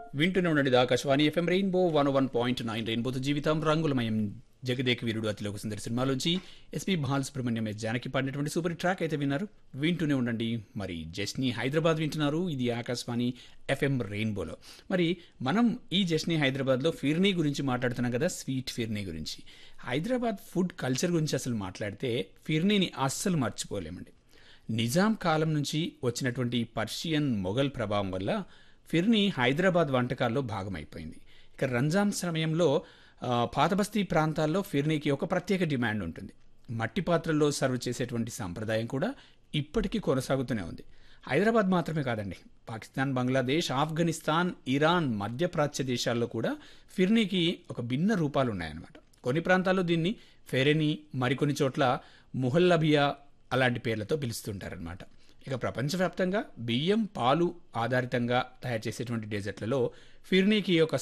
వింటూనే ఉండండి ఇది Akashvani FM rainbow one one point nine రెయిన్బోతో జీవితం రంగులమయం జగదేక వీరుడు అతిలోక సుందరి సినిమాలోంచి ఎస్పి బాలసుబ్రహ్మణ్యం ఎస్ జానకి పాడినటువంటి సూపర్ ట్రాక్ అయితే విన్నారు వింటూనే ఉండండి మరి జస్ని హైదరాబాద్ వింటున్నారు ఇది ఆకాశవాణి ఎఫ్ఎం రెయిన్బోలో మరి మనం ఈ జస్ని హైదరాబాద్లో ఫిర్నీ గురించి మాట్లాడుతున్నాం కదా స్వీట్ ఫిర్నీ గురించి హైదరాబాద్ ఫుడ్ కల్చర్ గురించి అసలు మాట్లాడితే ఫిర్నీని అస్సలు మర్చిపోలేమండి నిజాం కాలం నుంచి వచ్చినటువంటి పర్షియన్ మొఘల్ ప్రభావం వల్ల ఫిర్నీ హైదరాబాద్ వంటకాల్లో భాగమైపోయింది ఇక రంజాన్ సమయంలో ఆ, పాతబస్తీ ప్రాంతాల్లో ఫిర్నీకి ఒక ప్రత్యేక డిమాండ్ ఉంటుంది మట్టి పాత్రల్లో సర్వ్ చేసేటువంటి సాంప్రదాయం కూడా ఇప్పటికీ కొనసాగుతూనే ఉంది హైదరాబాద్ మాత్రమే కాదండి పాకిస్తాన్ బంగ్లాదేశ్ ఆఫ్ఘనిస్తాన్ ఇరాన్ మధ్యప్రాచ్య దేశాల్లో కూడా ఫిర్నీకి ఒక భిన్న రూపాలు ఉన్నాయన్నమాట కొన్ని ప్రాంతాల్లో దీన్ని ఫెరెని మరికొన్ని చోట్ల ముహల్లబియా అలాంటి పేర్లతో పిలుస్తుంటారనమాట ఇక ప్రపంచవ్యాప్తంగా బియ్యం పాలు ఆధారితంగా తయారు చేసేటువంటి డెజర్ట్లలో ఫిర్నీకి ఒక